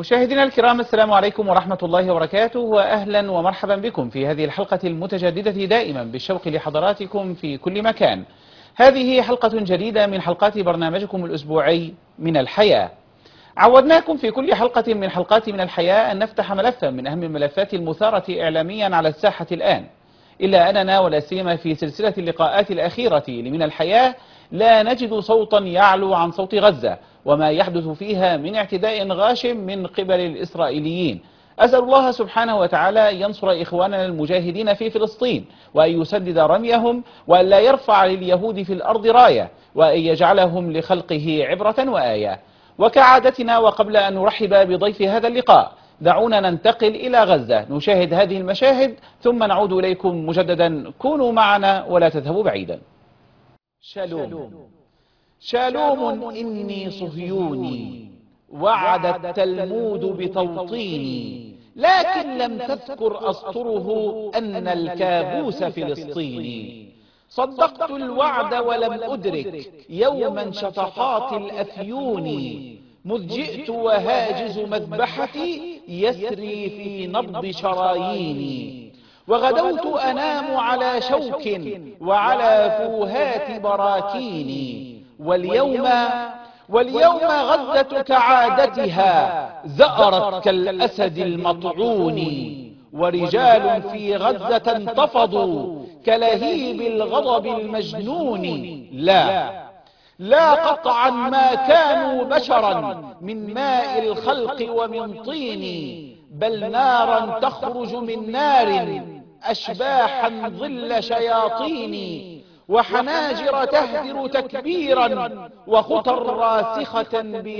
مشاهدينا الكرام السلام عليكم ورحمة الله وبركاته وأهلا ومرحبا بكم في هذه الحلقة المتجددة دائما بالشوق لحضراتكم في كل مكان هذه حلقة جديدة من حلقات برنامجكم الأسبوعي من الحياة عودناكم في كل حلقة من حلقات من الحياة أن نفتح ملفا من أهم الملفات المثارة إعلاميا على الساحة الآن إلا أننا ولا سيما في سلسلة اللقاءات الأخيرة لمن الحياة لا نجد صوتا يعلو عن صوت غزة وما يحدث فيها من اعتداء غاشم من قبل الإسرائيليين أسأل الله سبحانه وتعالى أن ينصر إخواننا المجاهدين في فلسطين وأن يسدد رميهم وأن لا يرفع لليهود في الأرض راية وأن يجعلهم لخلقه عبرة وآية وكعادتنا وقبل أن نرحب بضيف هذا اللقاء دعونا ننتقل إلى غزة نشاهد هذه المشاهد ثم نعود إليكم مجددا كونوا معنا ولا تذهبوا بعيدا شالوم شالوم إني صهيوني وعد التلمود بتوطيني لكن لم تذكر أسطره أن الكابوس فلسطيني صدقت الوعد ولم أدرك يوما شفقات الأفيون مذ جئت وهاجز مذبحتي يسري في نبض شراييني وغدوت أنام على شوك وعلى فوهات براكيني واليوم واليوم غزة كعادتها زأرت كالأسد المطعون ورجال في غزة انتفضوا كلهيب الغضب المجنون لا لا قطعا ما كانوا بشرا من ماء الخلق ومن طين بل نارا تخرج من نار أشباحا ظل شياطين وحناجر تهدر تكبيرا وخطى راسخة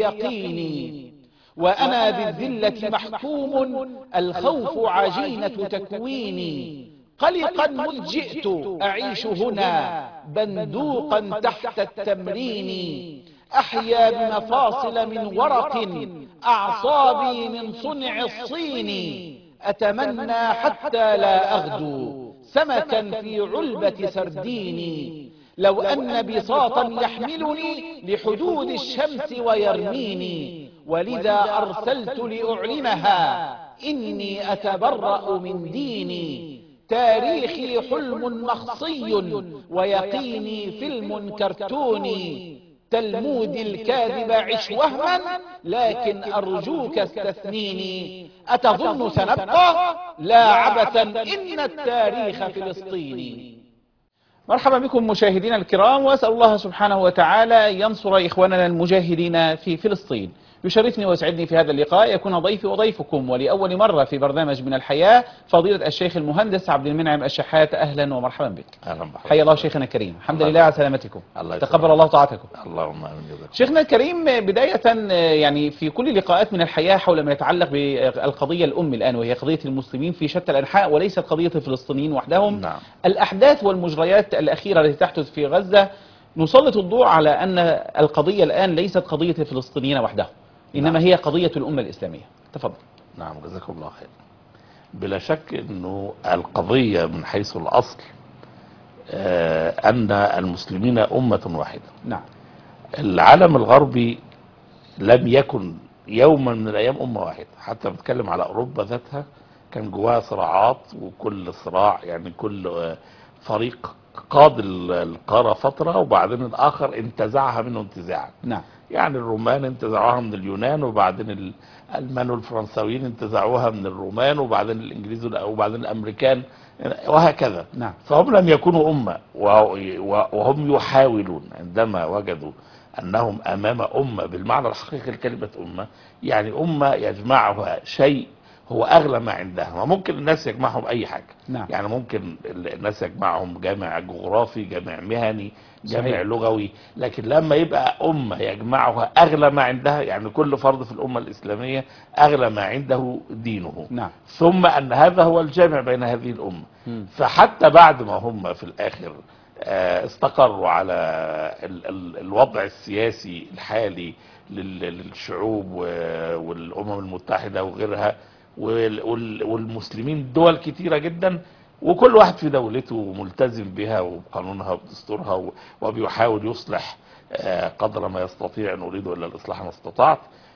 بيقين وأنا بالذلة محكوم الخوف عجينة تكويني قلقا مذ جئت أعيش هنا بندوقا تحت التمرين أحيا بمفاصل من ورق أعصابي من صنع الصين أتمنى حتى لا أغدو سمكا في علبة سرديني لو أن بساطا يحملني لحدود الشمس ويرميني ولذا أرسلت لأعلمها إني أتبرأ من ديني تاريخي حلم مخصي ويقيني فيلم كرتوني تلمود الكاذب عش وهما لكن أرجوك استثنيني أتظن سنبقى لا عبثا إن التاريخ فلسطيني مرحبا بكم مشاهدينا الكرام وأسأل الله سبحانه وتعالى أن ينصر إخواننا المجاهدين في فلسطين يشرفني ويسعدني في هذا اللقاء يكون ضيفي وضيفكم ولأول مرة في برنامج من الحياة فضيلة الشيخ المهندس عبد المنعم الشحات أهلا ومرحبا بك اهلا بحضرتك حيا الله شيخنا الكريم الحمد الله لله على سلامتكم الله تقبل يسلمك. الله طاعتكم اللهم امين جزاك شيخنا الكريم بداية يعني في كل لقاءات من الحياة حول ما يتعلق بالقضية الأم الآن وهي قضية المسلمين في شتى الأنحاء وليست قضية الفلسطينيين وحدهم نعم. الأحداث والمجريات الأخيرة التي تحدث في غزة نسلط الضوء على أن القضية الآن ليست قضية الفلسطينيين وحدهم إنما نعم. هي قضية الأمة الإسلامية تفضل نعم جزاكم الله خير بلا شك انه القضية من حيث الاصل آه، ان المسلمين امة واحدة نعم العالم الغربي لم يكن يوما من الايام امة واحدة حتى بتكلم على اوروبا ذاتها كان جواها صراعات وكل صراع يعني كل آه، فريق قاد ال- القارة فترة وبعدين الاخر انتزعها منه انتزاعا نعم يعني الرومان انتزعوها من اليونان وبعدين الالمان والفرنساويين انتزعوها من الرومان وبعدين الانجليز وبعدين الامريكان وهكذا نعم فهم لم يكونوا امه وه- وهم يحاولون عندما وجدوا انهم امام امه بالمعنى الحقيقي لكلمه امه يعني امه يجمعها شيء هو اغلى ما عندها وممكن الناس يجمعهم اي حاجه نعم يعني ممكن الناس يجمعهم جامع جغرافي جامع مهني جامع صحيح. لغوي لكن لما يبقى أمة يجمعها أغلى ما عندها يعني كل فرد في الأمة الإسلامية أغلى ما عنده دينه نعم ثم أن هذا هو الجامع بين هذه الأمة مم. فحتى بعد ما هم في الآخر آه، استقروا على ال ال الوضع السياسي الحالي لل- للشعوب و- والأمم المتحدة وغيرها وال- وال- والمسلمين دول كتيرة جدا وكل واحد في دولته ملتزم بها وبقانونها وبدستورها و- وبيحاول يصلح آه، قدر ما يستطيع ان اريد الا الاصلاح ما استطعت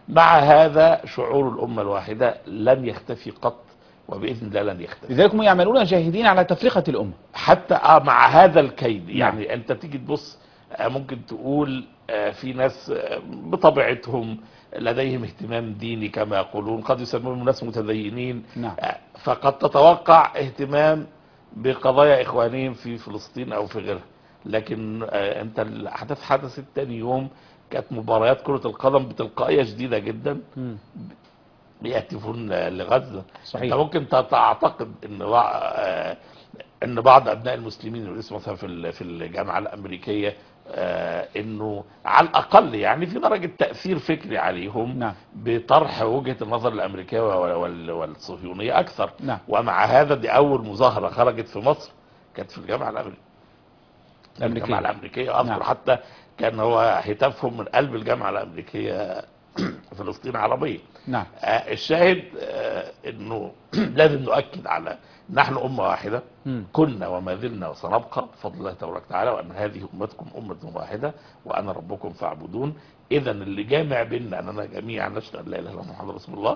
مع هذا شعور الامه الواحده لم يختفي قط وباذن الله لن يختفي لذلك هم يعملون جاهدين على تفرقة الأمة حتى آه مع هذا الكيد نعم. يعني انت تيجي تبص آه ممكن تقول آه في ناس آه بطبيعتهم لديهم اهتمام ديني كما يقولون قد يسمونهم ناس متدينين نعم. آه فقد تتوقع اهتمام بقضايا اخوانهم في فلسطين او في غيرها لكن آه انت الاحداث حدثت تاني يوم كانت مباريات كرة القدم بتلقائية شديدة جدا مم. بيهتفون لغزة صحيح. انت ممكن تعتقد ان بع- آه، ان بعض ابناء المسلمين اللي لسه مثلا في ال- في الجامعه الامريكيه آه، انه على الاقل يعني في درجه تاثير فكري عليهم نعم. بطرح وجهه النظر الامريكيه وال- وال- والصهيونيه اكثر نعم. ومع هذا دي اول مظاهره خرجت في مصر كانت في الجامعه الامريكيه الأمريكية. الجامعه الامريكيه اذكر نعم. حتى كان هو هتافهم من قلب الجامعه الامريكيه فلسطين عربيه نعم آه، الشاهد آه، انه لازم نؤكد على نحن امه واحده مم. كنا وما زلنا وسنبقى بفضل الله تبارك وتعالى وان هذه امتكم امه واحده وانا ربكم فاعبدون اذا اللي جامع بيننا اننا جميعا نشهد ان لا اله الا الله محمد رسول الله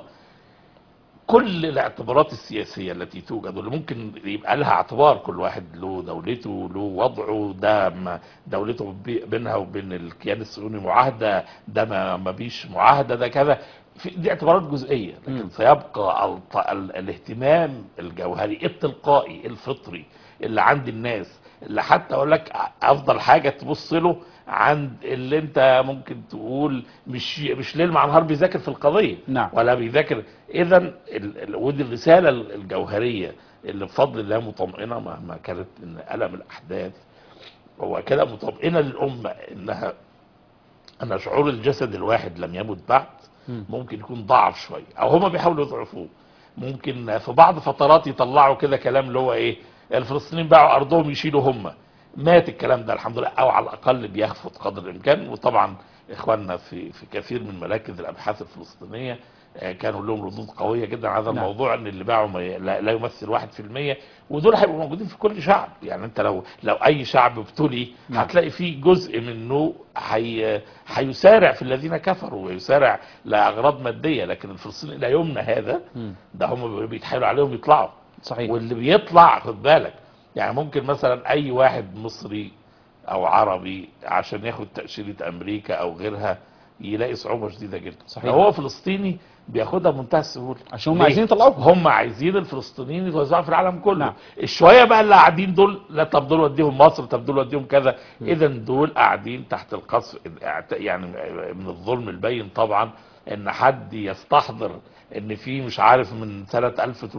كل الاعتبارات السياسية التي توجد واللي ممكن يبقى لها اعتبار كل واحد له دولته له وضعه ده ما دولته بي- بينها وبين الكيان الصهيوني معاهدة ده ما ما بيش معاهدة ده كذا في دي اعتبارات جزئية لكن مم. سيبقى الط- ال- الاهتمام الجوهري التلقائي الفطري اللي عند الناس اللي حتى اقول لك افضل حاجة تبص له عند اللي انت ممكن تقول مش مش ليل مع نهار بيذاكر في القضية نعم. ولا بيذاكر اذا ال- ال- ودي الرساله الجوهريه اللي بفضل الله مطمئنه مهما كانت ان الم الاحداث هو كده مطمئنه للامه انها ان شعور الجسد الواحد لم يمت بعد مم. ممكن يكون ضعف شويه او هما بيحاولوا يضعفوه ممكن في بعض فترات يطلعوا كده كلام اللي هو ايه الفلسطينيين باعوا ارضهم يشيلوا هم مات الكلام ده الحمد لله او على الاقل بيخفض قدر الامكان وطبعا اخواننا في في كثير من مراكز الابحاث الفلسطينيه آه، كانوا لهم ردود قويه جدا على هذا نعم. الموضوع ان اللي باعوا ما ي- لا لا يمثل 1% ودول هيبقوا موجودين في كل شعب يعني انت لو لو اي شعب ابتلي نعم. هتلاقي فيه جزء منه هي هيسارع في الذين كفروا ويسارع لاغراض ماديه لكن الفلسطيني لا يمنى هذا مم. ده هم بيتحايلوا عليهم يطلعوا صحيح واللي بيطلع خد بالك يعني ممكن مثلا اي واحد مصري او عربي عشان ياخد تأشيرة امريكا او غيرها يلاقي صعوبة شديدة جدا صحيح. لو هو فلسطيني بياخدها بمنتهى السهولة عشان هم ليه؟ عايزين يطلعوكم. هم عايزين الفلسطينيين يتوزعوا في العالم كله نعم. الشوية بقى اللي قاعدين دول لا طب دول وديهم مصر طب دول وديهم كذا اذا دول قاعدين تحت القصف يعني من الظلم البين طبعا ان حد يستحضر ان في مش عارف من سنة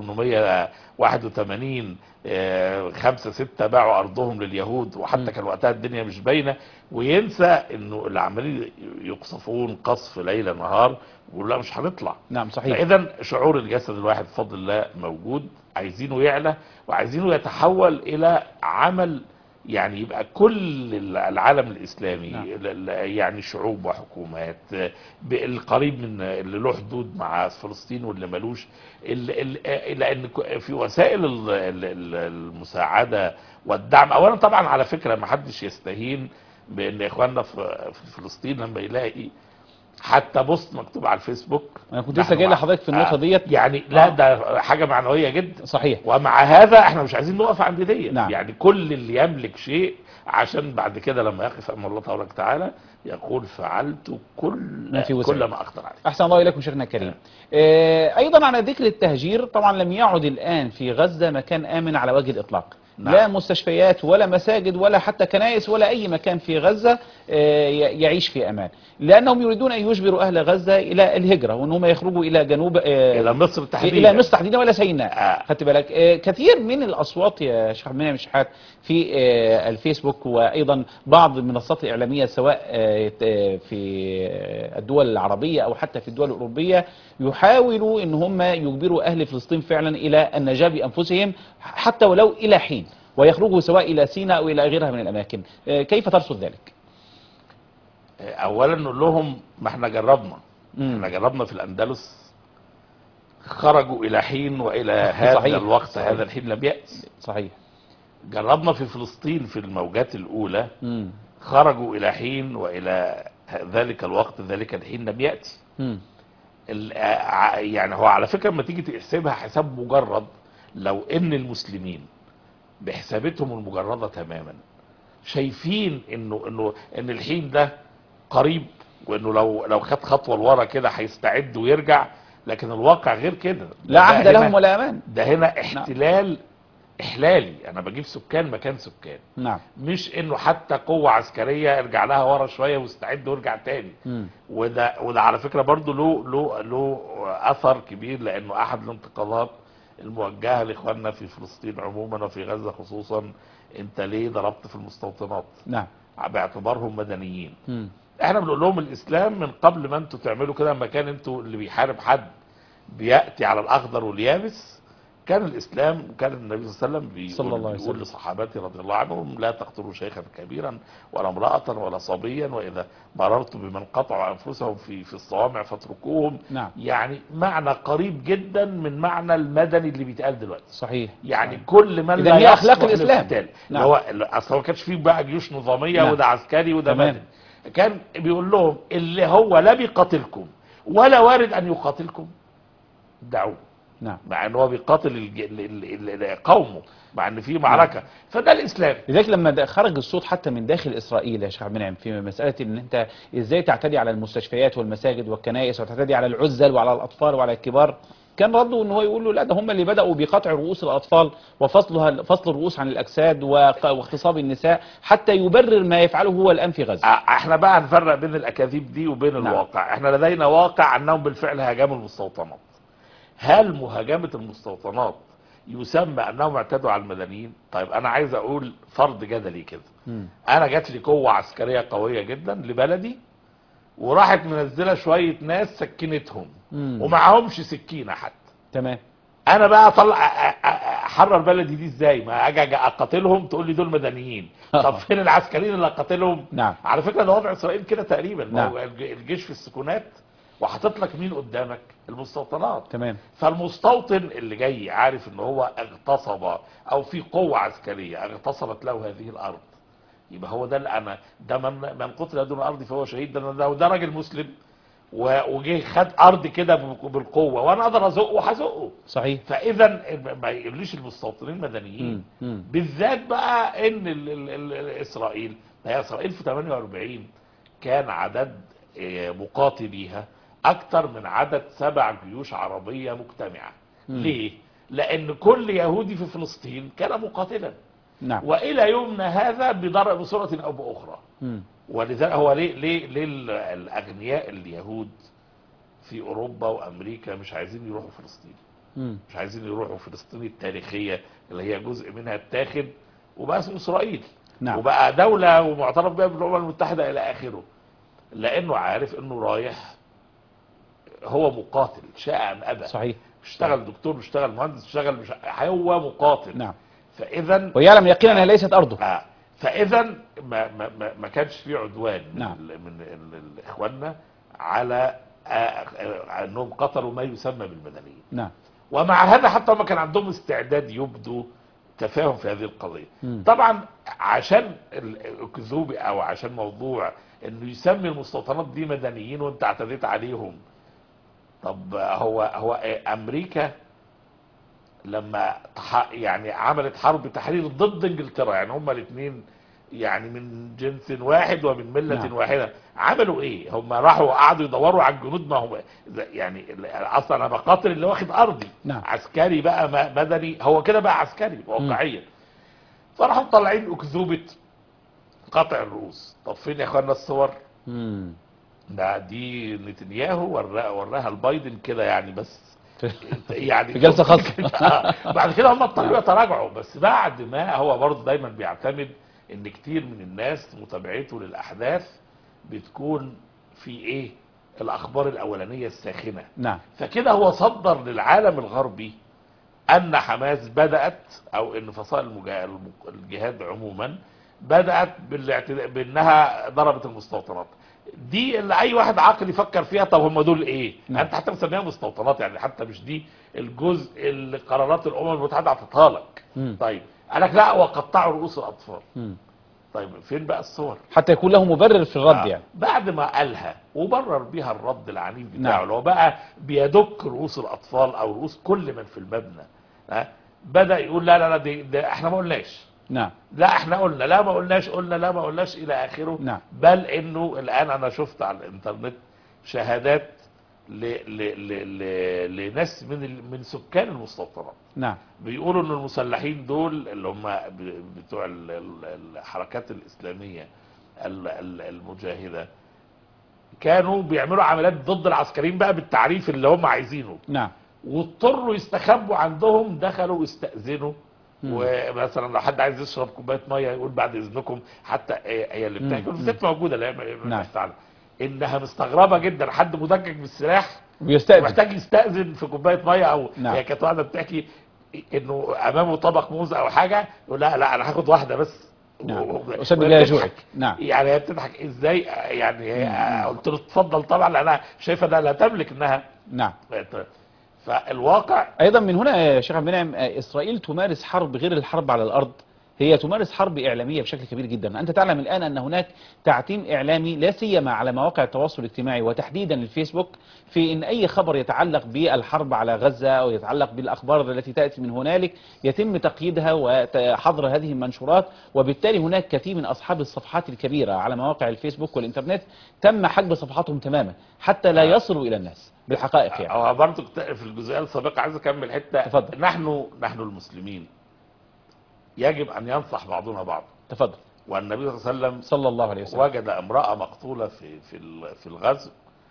1881 آه، خمسة ستة باعوا ارضهم لليهود م. وحتى كان وقتها الدنيا مش باينة وينسى انه اللي عمالين يقصفون قصف ليل نهار ويقول لا مش هنطلع نعم صحيح فاذا شعور الجسد الواحد بفضل الله موجود عايزينه يعلى وعايزينه يتحول الى عمل يعني يبقى كل العالم الاسلامي نعم. ال- ال- يعني شعوب وحكومات آه، القريب من اللي له حدود مع فلسطين واللي ملوش ال- ال- آه، لان ك- في وسائل ال- ال- ال- المساعده والدعم اولا طبعا على فكره ما حدش يستهين بان اخواننا في في فلسطين لما يلاقي حتى بوست مكتوب على الفيسبوك انا كنت لسه جاي لحضرتك في النقطه آه، ديت يعني لا آه. ده حاجه معنويه جدا صحيح ومع هذا احنا مش عايزين نقف عند دي نعم. يعني كل اللي يملك شيء عشان بعد كده لما يقف امام الله تبارك وتعالى يقول فعلت كل ما في وسعي. كل ما اقدر عليه احسن الله اليكم شيخنا الكريم آه، ايضا على ذكر التهجير طبعا لم يعد الان في غزه مكان امن على وجه الاطلاق نعم. لا مستشفيات ولا مساجد ولا حتى كنائس ولا اي مكان في غزه آه، ي- يعيش في امان لانهم يريدون ان يجبروا اهل غزه الى الهجره وان هم يخرجوا الى جنوب آه، الى مصر تحديدا الى مصر تحديدا ولا سيناء آه. خدت بالك آه، كثير من الاصوات يا شيخ منى مشحات في آه، الفيسبوك وايضا بعض المنصات الاعلاميه سواء آه، آه، في آه، الدول العربيه او حتى في الدول الاوروبيه يحاولوا ان هم يجبروا اهل فلسطين فعلا الى النجاه بانفسهم حتى ولو الى حين ويخرجوا سواء الى سيناء او الى غيرها من الاماكن آه، كيف ترصد ذلك؟ اولا نقول لهم ما احنا جربنا مم. احنا جربنا في الاندلس خرجوا الى حين والى هذا صحيح. الوقت صحيح. هذا الحين لم يأتي صحيح جربنا في فلسطين في الموجات الاولى مم. خرجوا الى حين والى ذلك الوقت ذلك الحين لم يأتي مم. ال- ع- يعني هو على فكره لما تيجي تحسبها حساب مجرد لو ان المسلمين بحسابتهم المجرده تماما شايفين انه انه ان الحين ده قريب وانه لو لو خد خطوه لورا كده هيستعد ويرجع لكن الواقع غير كده لا ده عهد هنا- لهم ولا امان ده هنا احتلال احلالي انا بجيب سكان مكان سكان نعم مش انه حتى قوه عسكريه ارجع لها ورا شويه واستعد وارجع تاني مم. وده وده على فكره برضه له له له اثر كبير لانه احد الانتقادات الموجهه لاخواننا في فلسطين عموما وفي غزه خصوصا انت ليه ضربت في المستوطنات نعم باعتبارهم مدنيين مم. احنا بنقول لهم الاسلام من قبل ما انتوا تعملوا كده لما كان انتوا اللي بيحارب حد بياتي على الاخضر واليابس كان الاسلام كان النبي صلى الله عليه وسلم بيقول, صلى الله عليه بيقول وسلم. لصحابته رضي الله عنهم لا تقتلوا شيخا كبيرا ولا امراه ولا صبيا واذا مررتم بمن قطعوا انفسهم في في الصوامع فاتركوهم نعم يعني معنى قريب جدا من معنى المدني اللي بيتقال دلوقتي صحيح يعني كل من إذن لا هي أخلاق يصلح الإسلام. للقتال. نعم. هو اصل هو ما كانش فيه بقى جيوش نظاميه نعم. وده عسكري وده تمام. مدني كان بيقول لهم اللي هو لا بيقاتلكم ولا وارد ان يقاتلكم دعوه نعم مع ان هو بيقاتل الج... ال- ال- ال- ال- قومه مع ان في معركه فده الاسلام لذلك لما د- خرج الصوت حتى من داخل اسرائيل يا شيخ عبد المنعم في مساله ان انت ازاي تعتدي على المستشفيات والمساجد والكنائس وتعتدي على العزل وعلى الاطفال وعلى الكبار كان رده ان هو يقول له لا ده هم اللي بداوا بقطع رؤوس الاطفال وفصلها فصل الرؤوس عن الاجساد وق- واغتصاب النساء حتى يبرر ما يفعله هو الان في غزه ا- احنا بقى هنفرق بين الاكاذيب دي وبين نعم. الواقع احنا لدينا واقع انهم بالفعل هاجموا المستوطنات هل مهاجمه المستوطنات يسمى انهم اعتدوا على المدنيين طيب انا عايز اقول فرض جدلي كده مم. انا جات لي قوه عسكريه قويه جدا لبلدي وراحت منزله شويه ناس سكنتهم مم. ومعهمش سكينه حتى تمام انا بقى اطلع أ- أ- احرر بلدي دي ازاي ما اجي أجي اقاتلهم تقول لي دول مدنيين طب فين العسكريين اللي اقاتلهم نعم على فكره ده وضع اسرائيل كده تقريبا ما هو نعم. الج- الجيش في السكونات وحاطط لك مين قدامك المستوطنات تمام فالمستوطن اللي جاي عارف ان هو اغتصب او في قوه عسكريه اغتصبت له هذه الارض يبقى هو ده اللي انا ده من من قتل دون ارض فهو شهيد ده ده, ده راجل مسلم و- وجه خد ارض كده بالقوه وانا اقدر ازقه وهزقه صحيح فاذا ما يقوليش المستوطنين مدنيين مم. مم. بالذات بقى ان ال ال ال ال اسرائيل هي اسرائيل في 48 كان عدد آه، مقاتليها اكتر من عدد سبع جيوش عربيه مجتمعه مم. ليه لان كل يهودي في فلسطين كان مقاتلا نعم والى يومنا هذا بضرب بصوره او باخرى مم. ولذلك هو ليه ليه ليه ال- الاغنياء اليهود في اوروبا وامريكا مش عايزين يروحوا فلسطين مم. مش عايزين يروحوا فلسطين التاريخية اللي هي جزء منها اتاخد وبقى اسمه اسرائيل نعم وبقى دولة ومعترف بها بالامم المتحدة الى اخره لانه عارف انه رايح هو مقاتل شاء ام ابى صحيح اشتغل دكتور اشتغل مهندس اشتغل مش هو مقاتل نعم فاذا ويعلم يقينا انها ليست ارضه آه فاذا ما, ما, ما, ما كانش في عدوان من, نعم. ال- من ال- ال- اخواننا على آه، آه، انهم قتلوا ما يسمى بالمدنيين نعم ومع هذا حتى هم كان عندهم استعداد يبدوا تفاهم في هذه القضية مم. طبعا عشان الكذوب او عشان موضوع انه يسمي المستوطنات دي مدنيين وانت اعتديت عليهم طب هو هو امريكا لما تح- يعني عملت حرب تحرير ضد انجلترا يعني هما الاثنين يعني من جنس واحد ومن ملة نعم. واحدة عملوا ايه هم راحوا قعدوا يدوروا على الجنود ما هو زي- يعني ال- اصلا انا بقاتل اللي واخد ارضي نعم. عسكري بقى م- مدني هو كده بقى عسكري واقعيا فراحوا مطلعين اكذوبة قطع الرؤوس طب فين يا اخوانا الصور مم. ده دي نتنياهو وراها وراها البايدن كده يعني بس يعني في جلسة خاصة. آه. بعد كده هم اضطروا يتراجعوا بس بعد ما هو برضه دايما بيعتمد ان كتير من الناس متابعته للاحداث بتكون في ايه الاخبار الاولانيه الساخنه نعم فكده هو صدر للعالم الغربي ان حماس بدات او ان فصائل المجا- الم- الجهاد عموما بدات بالاعتداء بانها ضربت المستوطنات دي اللي اي واحد عاقل يفكر فيها طب هم دول ايه نعم. انت حتى مسميها مستوطنات يعني حتى مش دي الجزء اللي قرارات الامم المتحده اعطتها لك مم. طيب قال لك لا وقطعوا رؤوس الاطفال مم. طيب فين بقى الصور حتى يكون له مبرر في الرد آه. يعني بعد ما قالها وبرر بيها الرد العنيف بتاعه نعم. اللي هو بقى بيدك رؤوس الاطفال او رؤوس كل من في المبنى ها بدا يقول لا لا لا دي, دي احنا ما قلناش نعم لا احنا قلنا لا ما قلناش قلنا لا ما قلناش الى اخره نعم. بل انه الان انا شفت على الانترنت شهادات ل ل ل ل لناس من ال- من سكان المستوطنات نعم بيقولوا ان المسلحين دول اللي هم ب- بتوع ال- ال- الحركات الاسلاميه ال- ال- المجاهده كانوا بيعملوا عمليات ضد العسكريين بقى بالتعريف اللي هم عايزينه نعم واضطروا يستخبوا عندهم دخلوا واستأذنوا مم. ومثلا لو حد عايز يشرب كوبايه ميه يقول بعد اذنكم حتى هي هي اللي مم. بتحكي والست موجوده لا ما- ما نعم. بحث عنها. انها مستغربه جدا حد مدجج بالسلاح ويستأذن محتاج يستأذن في كوبايه ميه او نعم. هي كانت واحده بتحكي انه امامه طبق موز او حاجه يقول لا لا انا هاخد واحده بس نعم. و- و- أسد وهي بها بتضحك. جوعك. نعم. يعني هي بتضحك ازاي يعني هي مم. قلت له اتفضل طبعا لانها شايفه انها لا تملك انها نعم فالواقع ايضا من هنا يا شيخ عبد المنعم آه، اسرائيل تمارس حرب غير الحرب على الارض هي تمارس حرب اعلاميه بشكل كبير جدا انت تعلم الان ان هناك تعتيم اعلامي لا سيما على مواقع التواصل الاجتماعي وتحديدا الفيسبوك في ان اي خبر يتعلق بالحرب على غزه او يتعلق بالاخبار التي تاتي من هنالك يتم تقييدها وحظر هذه المنشورات وبالتالي هناك كثير من اصحاب الصفحات الكبيره على مواقع الفيسبوك والانترنت تم حجب صفحاتهم تماما حتى لا يصلوا الى الناس بالحقائق يعني هو برضه في الجزئيه السابقه عايز اكمل حته تفضل. نحن نحن المسلمين يجب ان ينصح بعضنا بعض تفضل والنبي صلى الله عليه وسلم صلى الله عليه وسلم وجد امراه مقتوله في في ال- في الغزو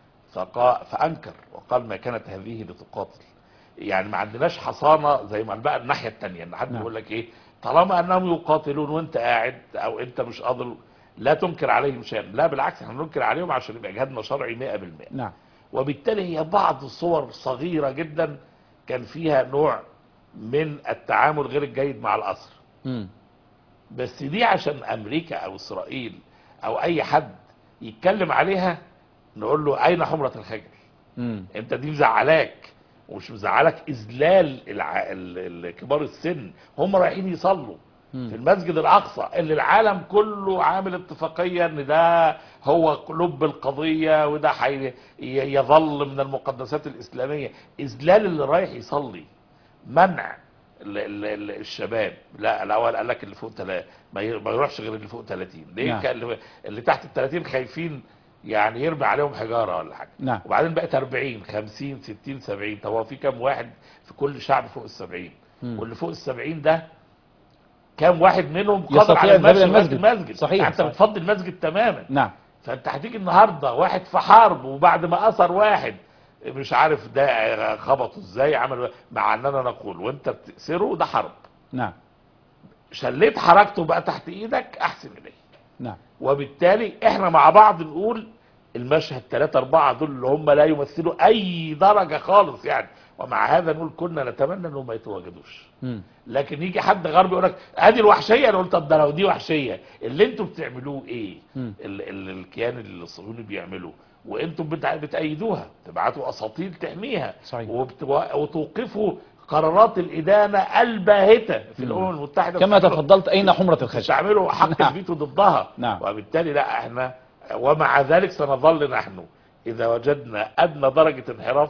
فقا فانكر وقال ما كانت هذه لتقاتل يعني ما عندناش حصانه زي ما بقى الناحيه الثانيه ان حد نعم. يقول لك ايه طالما انهم يقاتلون وانت قاعد او انت مش قادر لا تنكر عليهم شيئا لا بالعكس احنا بننكر عليهم عشان يبقى جهادنا شرعي 100% نعم وبالتالي هي بعض صور صغيرة جدا كان فيها نوع من التعامل غير الجيد مع الأسر مم. بس دي عشان أمريكا أو إسرائيل أو أي حد يتكلم عليها نقول له أين حمرة الخجل مم. أنت دي مزعلاك ومش مزعلك إذلال الع... ال- ال- كبار السن هم رايحين يصلوا مم. في المسجد الأقصى اللي العالم كله عامل اتفاقية ان ده هو لب القضية وده حي... ي- يظل من المقدسات الإسلامية إذلال اللي رايح يصلي منع ال- ال- ال- الشباب لا الاول قال لك اللي فوق تلا ما ي- ما يروحش غير اللي فوق 30 ليه نعم. كان اللي, اللي تحت ال 30 خايفين يعني يرمي عليهم حجاره ولا حاجه نعم. وبعدين بقت 40 50 60 70 طب هو في كام واحد في كل شعب فوق ال 70 مم. واللي فوق ال 70 ده كام واحد منهم قادر يستطيع على الذهاب المشي إلى لغاية المسجد. المسجد صحيح، يعني انت صحيح. بتفضي المسجد تماما نعم فانت هتيجي النهارده واحد في حرب وبعد ما اثر واحد مش عارف ده خبطه ازاي عمل مع اننا نقول وانت بتأسره ده حرب نعم شليت حركته بقى تحت ايدك احسن اليه نعم وبالتالي احنا مع بعض نقول المشهد ثلاثة أربعة دول اللي هم لا يمثلوا أي درجة خالص يعني ومع هذا نقول كنا نتمنى أنهم ما يتواجدوش مم. لكن يجي حد غربي يقول لك ادي الوحشيه انا قلت طب ده لو دي وحشيه اللي انتوا بتعملوه ايه؟ مم. ال ال الكيان الصهيوني بيعمله وانتم بتع- بتأيدوها تبعتوا اساطيل تحميها صحيح. وبت- وتوقفوا قرارات الادانه الباهته في الامم المتحده كما بتعملوا- تفضلت أين حمرة الخشب تعملوا حق نعم. الفيتو ضدها نعم. وبالتالي لا احنا ومع ذلك سنظل نحن اذا وجدنا ادنى درجه انحراف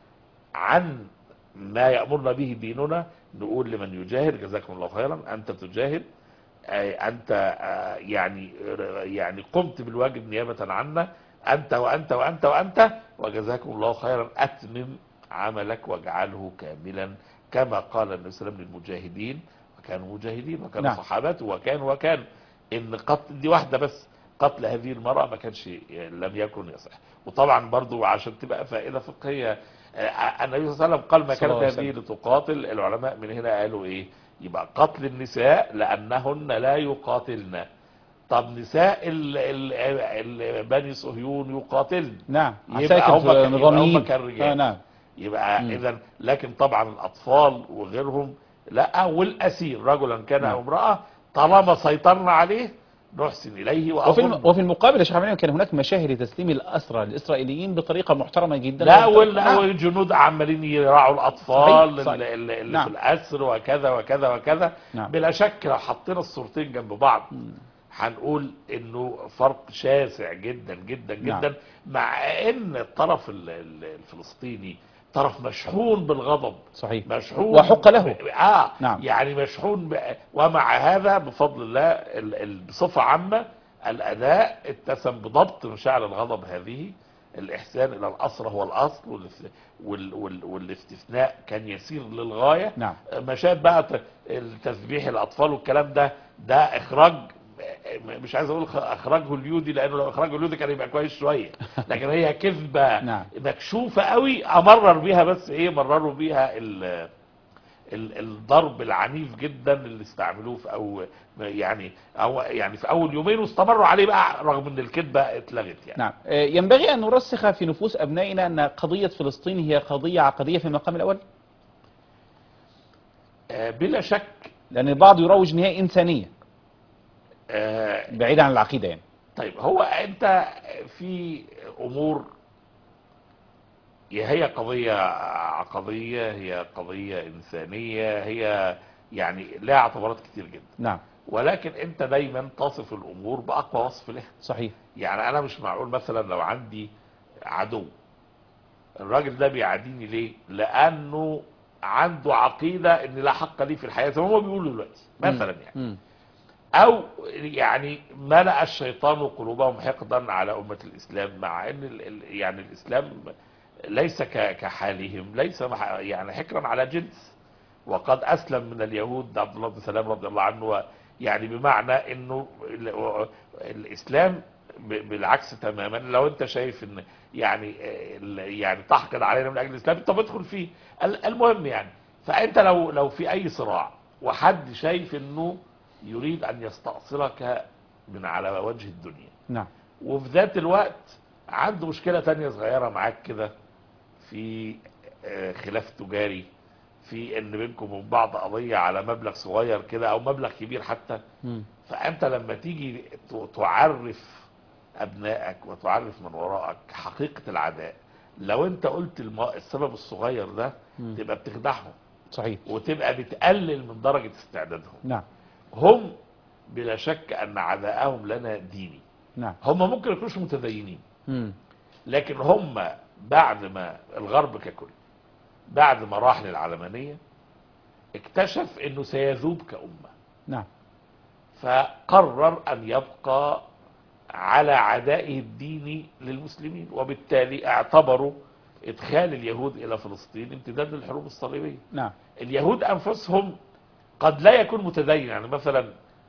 عن ما يامرنا به ديننا نقول لمن يجاهد جزاكم الله خيرا انت تجاهد آه، انت آه، يعني يعني قمت بالواجب نيابه عنا انت وانت وانت وانت وجزاكم الله خيرا اتمم عملك واجعله كاملا كما قال النبي صلى الله عليه وسلم للمجاهدين وكانوا مجاهدين وكانوا نعم. صحابته وكان وكان ان قتل دي واحده بس قتل هذه المرأة ما كانش لم يكن يصح وطبعا برضو عشان تبقى فائدة فقهية آه، النبي صلى الله عليه وسلم قال ما صلى الله كانت عليه هذه لتقاتل العلماء من هنا قالوا ايه يبقى قتل النساء لأنهن لا يقاتلن طب نساء ال ال ال بني صهيون يقاتلن نعم يبقى هم عساكر كان- يبقى نظاميين هم كالرجال. آه نعم يبقى مم. اذا لكن طبعا الاطفال وغيرهم لا والاسير رجلا كان نعم. او امراه طالما سيطرنا عليه نحسن اليه وفي الم... واظن وفي المقابل يا شيخ عبد المنعم كان هناك مشاهد لتسليم الأسرى للإسرائيليين بطريقة محترمة جدا لا ومحترمة. وال- نعم. والجنود عمالين يراعوا الاطفال صحيح، اللي, صحيح. اللي, اللي نعم. في الاسر وكذا وكذا وكذا نعم. بلا شك لو حطينا الصورتين جنب بعض هنقول انه فرق شاسع جدا جدا نعم. جدا مع ان الطرف ال- ال- الفلسطيني طرف مشحون بالغضب صحيح مشحون وحق له. ب- اه نعم. يعني مشحون ب... ومع هذا بفضل الله ال... ال... بصفه عامه الاداء اتسم بضبط مشاعر الغضب هذه الاحسان الى الاصل هو الاصل والاس... وال... وال... والاستثناء كان يسير للغايه نعم مشاهد بقى ت- التسبيح الاطفال والكلام ده ده اخراج م- مش عايز اقول خ- اخراجه اليودي لانه لو اخراجه اليودي كان يبقى كويس شويه لكن هي كذبه نعم. مكشوفه قوي امرر بيها بس ايه مرروا بيها ال ال- الضرب العنيف جدا اللي استعملوه في او يعني او يعني في اول يومين واستمروا عليه بقى رغم ان الكذبه اتلغت يعني نعم آه، ينبغي أن نرسخ في نفوس أبنائنا أن قضية فلسطين هي قضية عقدية في المقام الأول آه، بلا شك لأن البعض يروج أن هي إنسانية آه، بعيدا عن العقيدة يعني طيب هو انت في امور هي قضية عقدية هي قضية انسانية هي يعني لها اعتبارات كتير جدا نعم ولكن انت دايما تصف الامور باقوى وصف لها صحيح يعني انا مش معقول مثلا لو عندي عدو الراجل ده بيعاديني ليه لانه عنده عقيدة ان لا حق لي في الحياة زي ما هو بيقول دلوقتي مثلا يعني مم. او يعني ملأ الشيطان قلوبهم حقدا على أمة الإسلام مع ان ال- ال- يعني الإسلام ليس ك- كحالهم ليس مح- يعني حكرا على جنس وقد أسلم من اليهود عبد الله بن سلام رضي الله عنه و- يعني بمعنى انه ال- الإسلام ب- بالعكس تماما لو انت شايف ان يعني ال- يعني تحقد علينا من اجل الاسلام طب ادخل فيه ال- المهم يعني فانت لو لو في اي صراع وحد شايف انه يريد ان يستأصلك من على وجه الدنيا نعم وفي ذات الوقت عنده مشكلة تانية صغيرة معاك كده في آه، خلاف تجاري في ان بينكم وبين بعض قضية على مبلغ صغير كده او مبلغ كبير حتى مم. فانت لما تيجي ت- تعرف ابنائك وتعرف من وراءك حقيقة العداء لو انت قلت الم- السبب الصغير ده مم. تبقى بتخدعهم صحيح وتبقى بتقلل من درجة استعدادهم نعم هم بلا شك ان عداءهم لنا ديني نعم هم ممكن يكونوش متدينين مم. لكن هم بعد ما الغرب ككل بعد مراحل العلمانية اكتشف انه سيذوب كأمة نعم فقرر ان يبقى على عدائه الديني للمسلمين وبالتالي اعتبروا ادخال اليهود الى فلسطين امتداد للحروب الصليبية نعم اليهود انفسهم قد لا يكون متدين يعني مثلا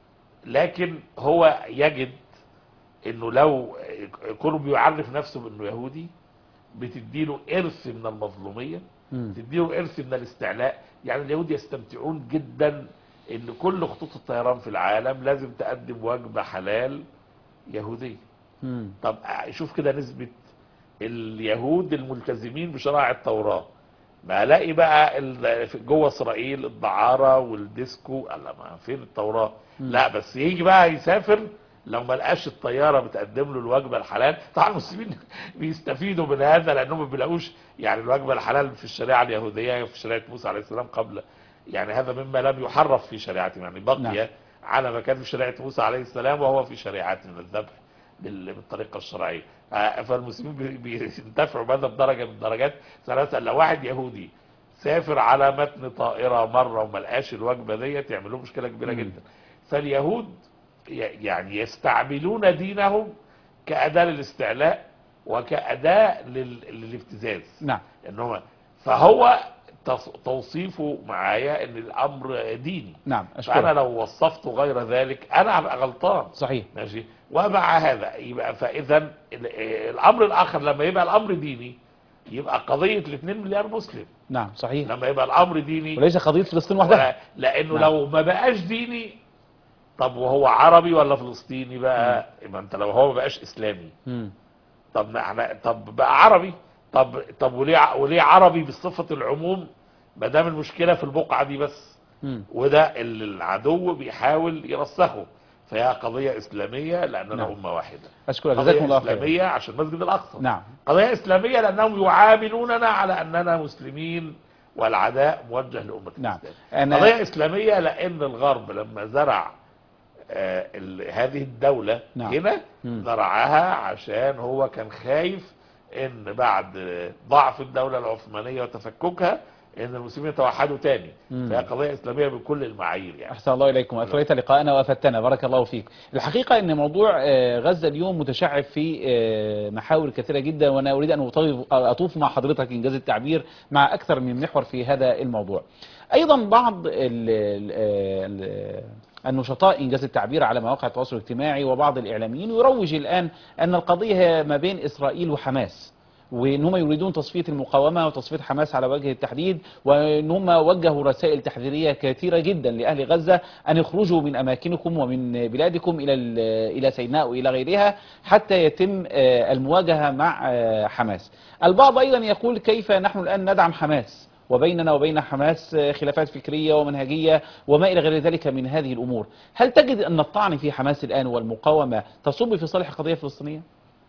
لكن هو يجد انه لو كونه بيعرف نفسه بانه يهودي بتديله ارث من المظلوميه مم. تديله ارث من الاستعلاء يعني اليهود يستمتعون جدا ان كل خطوط الطيران في العالم لازم تقدم وجبه حلال يهوديه مم. طب شوف كده نسبة اليهود الملتزمين بشرائع التوراة ما الاقي بقى ال- في- جوه اسرائيل الدعارة والديسكو الله ما فين التوراة مم. لا بس يجي بقى يسافر لو ما لقاش الطيارة بتقدم له الوجبة الحلال طبعا المسلمين بيستفيدوا من هذا لانهم ما بيلاقوش يعني الوجبة الحلال في الشريعة اليهودية في شريعة موسى عليه السلام قبل يعني هذا مما لم يحرف في شريعتهم يعني بقي نعم. على ما كان في شريعة موسى عليه السلام وهو في شريعتنا الذبح بال- بالطريقة الشرعية آه، فالمسلمين بي- بينتفعوا بهذا بدرجة من الدرجات مثلا لو واحد يهودي سافر على متن طائرة مرة وما لقاش الوجبة ديت يعملوا مشكلة كبيرة مم. جدا فاليهود ي- يعني يستعملون دينهم كأداة للاستعلاء وكأداة لل- للابتزاز نعم ان هو فهو تص- توصيفه معايا ان الامر ديني نعم فانا أشكرك لو وصفت غير ذلك انا هبقى غلطان صحيح ماشي ومع هذا يبقى فاذا ال- الامر الاخر لما يبقى الامر ديني يبقى قضيه ال 2 مليار مسلم نعم صحيح لما يبقى الامر ديني وليس قضية فلسطين وحدها ولا- لانه نعم. لو ما بقاش ديني طب وهو عربي ولا فلسطيني بقى يبقى انت لو هو ما بقاش اسلامي مم. طب ما احنا طب بقى عربي طب طب وليه ع- وليه عربي بصفه العموم ما دام المشكله في البقعه دي بس مم. وده اللي العدو بيحاول يرسخه فهي قضيه اسلاميه لاننا نعم. امه واحده أشكرك جزاكم قضيه الله خيرا اسلاميه عشان مسجد الاقصى نعم قضيه اسلاميه لانهم يعاملوننا على اننا مسلمين والعداء موجه لامه نعم الاسلام أنا قضيه اسلاميه لان الغرب لما زرع آه، ال- هذه الدولة نعم. هنا مم. زرعها عشان هو كان خايف ان بعد ضعف الدولة العثمانية وتفككها ان المسلمين يتوحدوا تاني مم. فهي قضية اسلامية بكل المعايير يعني أحسن الله إليكم أثريت لقاءنا وأفدتنا بارك الله فيك الحقيقة أن موضوع آه، غزة اليوم متشعب في آه، محاور كثيرة جدا وأنا أريد أن أطوف- أطوف مع حضرتك إنجاز التعبير مع أكثر من محور في هذا الموضوع أيضا بعض ال- ال- ال- النشطاء إنجاز التعبير على مواقع التواصل الاجتماعي وبعض الإعلاميين يروج الآن أن القضية هي ما بين إسرائيل وحماس وان هم يريدون تصفيه المقاومه وتصفيه حماس على وجه التحديد وان هم وجهوا رسائل تحذيريه كثيره جدا لاهل غزه ان يخرجوا من اماكنكم ومن بلادكم الى ال- الى سيناء والى غيرها حتى يتم آه، المواجهه مع آه، حماس. البعض ايضا يقول كيف نحن الان ندعم حماس وبيننا وبين حماس آه، خلافات فكريه ومنهجيه وما الى غير ذلك من هذه الامور. هل تجد ان الطعن في حماس الان والمقاومه تصب في صالح القضيه الفلسطينيه؟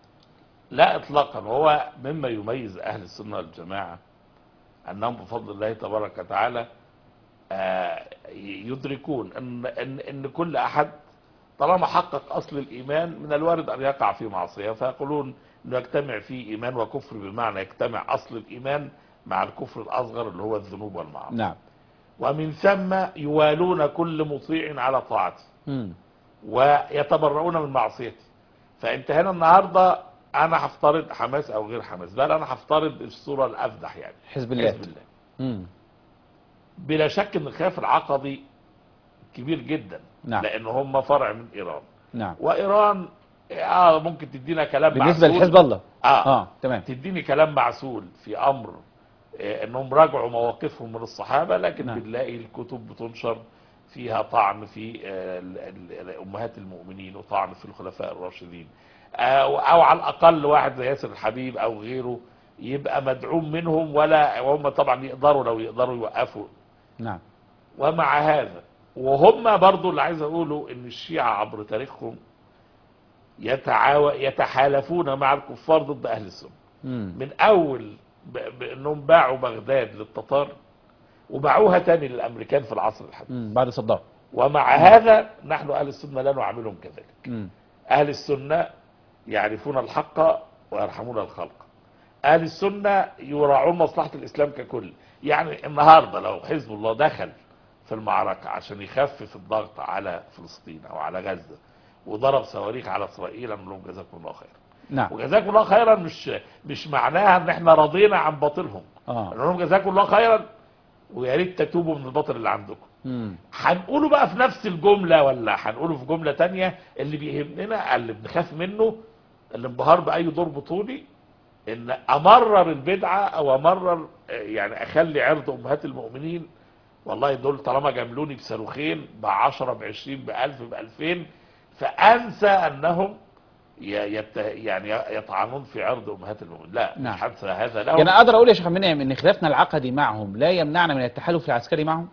لا اطلاقا وهو مما يميز اهل السنه والجماعه انهم بفضل الله تبارك وتعالى آه، يدركون ان ان ان كل احد طالما حقق اصل الايمان من الوارد ان يقع في معصيه فيقولون انه يجتمع فيه ايمان وكفر بمعنى يجتمع اصل الايمان مع الكفر الاصغر اللي هو الذنوب والمعاصي نعم. ومن ثم يوالون كل مطيع على طاعته مم. ويتبرؤون من معصيته فانت هنا النهارده انا هفترض حماس او غير حماس بل انا هفترض الصوره الافدح يعني حزب الله. حزب الله مم. بلا شك ان الخلاف العقدي كبير جدا نعم. لان هم فرع من ايران نعم. وايران اه ممكن تدينا كلام بالنسبه معسول. لحزب الله اه, اه تمام تديني كلام معسول في امر آه، انهم راجعوا مواقفهم من الصحابه لكن نعم. بنلاقي الكتب بتنشر فيها طعن في آه، ال- ال- امهات المؤمنين وطعن في الخلفاء الراشدين او أو على الاقل واحد زي ياسر الحبيب او غيره يبقى مدعوم منهم ولا وهم طبعا يقدروا لو يقدروا يوقفوا نعم ومع هذا وهم برضو اللي عايز اقوله ان الشيعة عبر تاريخهم يتعاو يتحالفون مع الكفار ضد اهل السنه مم. من اول ب- بانهم باعوا بغداد للتتار وباعوها تاني للامريكان في العصر الحديث مم. بعد صدام ومع هذا نحن اهل السنه لا نعاملهم كذلك مم. اهل السنه يعرفون الحق ويرحمون الخلق اهل السنه يراعون مصلحه الاسلام ككل يعني النهارده لو حزب الله دخل في المعركه عشان يخفف الضغط على فلسطين او على غزه وضرب صواريخ على اسرائيل نقول لهم جزاكم الله خيرا نعم وجزاكم الله خيرا مش مش معناها ان احنا رضينا عن باطلهم اه نقول لهم جزاكم الله خيرا ويا ريت تتوبوا من الباطل اللي عندكم مم. هنقوله بقى في نفس الجملة ولا هنقوله في جملة تانية اللي بيهمنا اللي بنخاف منه الانبهار بأي دور بطولي ان امرر البدعة او امرر آه، يعني اخلي عرض امهات المؤمنين والله دول طالما جاملوني بصاروخين ب 10 ب 20 ب 1000 ب 2000 فانسى انهم ي- يت يعني يطعنون في عرض امهات المؤمنين لا نعم. مش هنسى هذا لهم يعني اقدر اقول يا شيخ منعم ان خلافنا العقدي معهم لا يمنعنا من التحالف العسكري معهم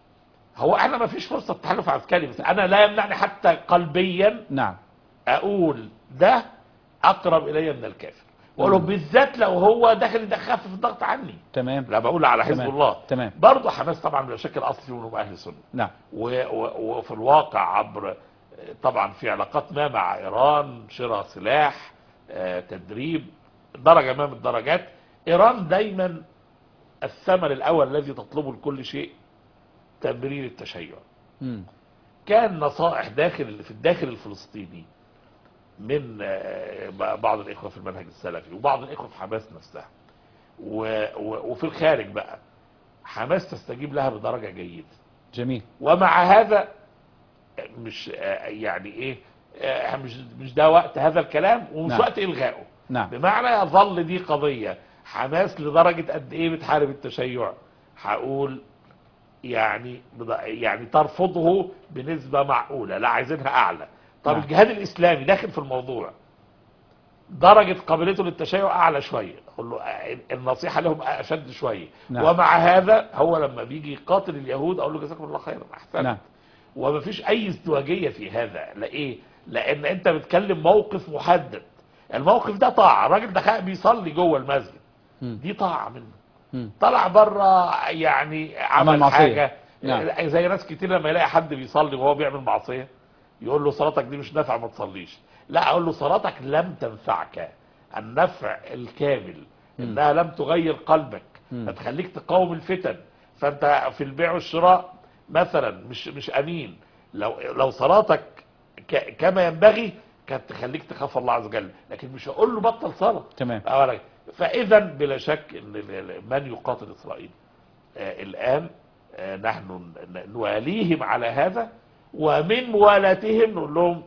هو احنا ما فيش فرصة تحالف عسكري بس انا لا يمنعني حتى قلبيا نعم اقول ده اقرب الي من الكافر واقول له مم. بالذات لو هو داخل يخفف الضغط عني تمام لا بقول على حزب تمام. الله تمام برضه حماس طبعا بشكل اصلي منهم اهل السنه نعم و- و- وفي الواقع عبر طبعا في علاقات ما مع ايران شراء سلاح آه، تدريب درجه ما من الدرجات ايران دايما الثمن الاول الذي تطلبه لكل شيء تمرير التشيع مم. كان نصائح داخل في الداخل الفلسطيني من آه، بعض الاخوه في المنهج السلفي وبعض الاخوه في حماس نفسها و- و- وفي الخارج بقى حماس تستجيب لها بدرجه جيده جميل ومع هذا مش آه، يعني ايه آه، مش مش ده وقت هذا الكلام ومش نعم. وقت الغائه نعم بمعنى يظل دي قضيه حماس لدرجه قد ايه بتحارب التشيع هقول يعني بض- يعني ترفضه بنسبه معقوله لا عايزينها اعلى طب نعم. الجهاد الاسلامي داخل في الموضوع درجة قابليته للتشيع أعلى شوية أقول له آه، النصيحة لهم أشد شوية نعم. ومع هذا هو لما بيجي يقاتل اليهود أقول له جزاكم الله خيرا أحسن نعم وما فيش أي ازدواجية في هذا لإيه؟ لأن أنت بتكلم موقف محدد الموقف ده طاعة الراجل ده خا- بيصلي جوه المسجد مم. دي طاعة منه مم. طلع بره يعني عمل عمل معصية. حاجة نعم. زي ناس كتير لما يلاقي حد بيصلي وهو بيعمل معصية يقول له صلاتك دي مش نافعه ما تصليش لا اقول له صلاتك لم تنفعك النفع الكامل انها لم تغير قلبك مم. فتخليك تقاوم الفتن فانت في البيع والشراء مثلا مش مش امين لو لو صلاتك ك- كما ينبغي كانت تخليك تخاف الله عز وجل لكن مش هقول له بطل صلاه تمام أولا فإذا بلا شك أن ال- ال- من يقاتل إسرائيل آه، الآن آه، نحن ن- نواليهم على هذا ومن موالاتهم نقول لهم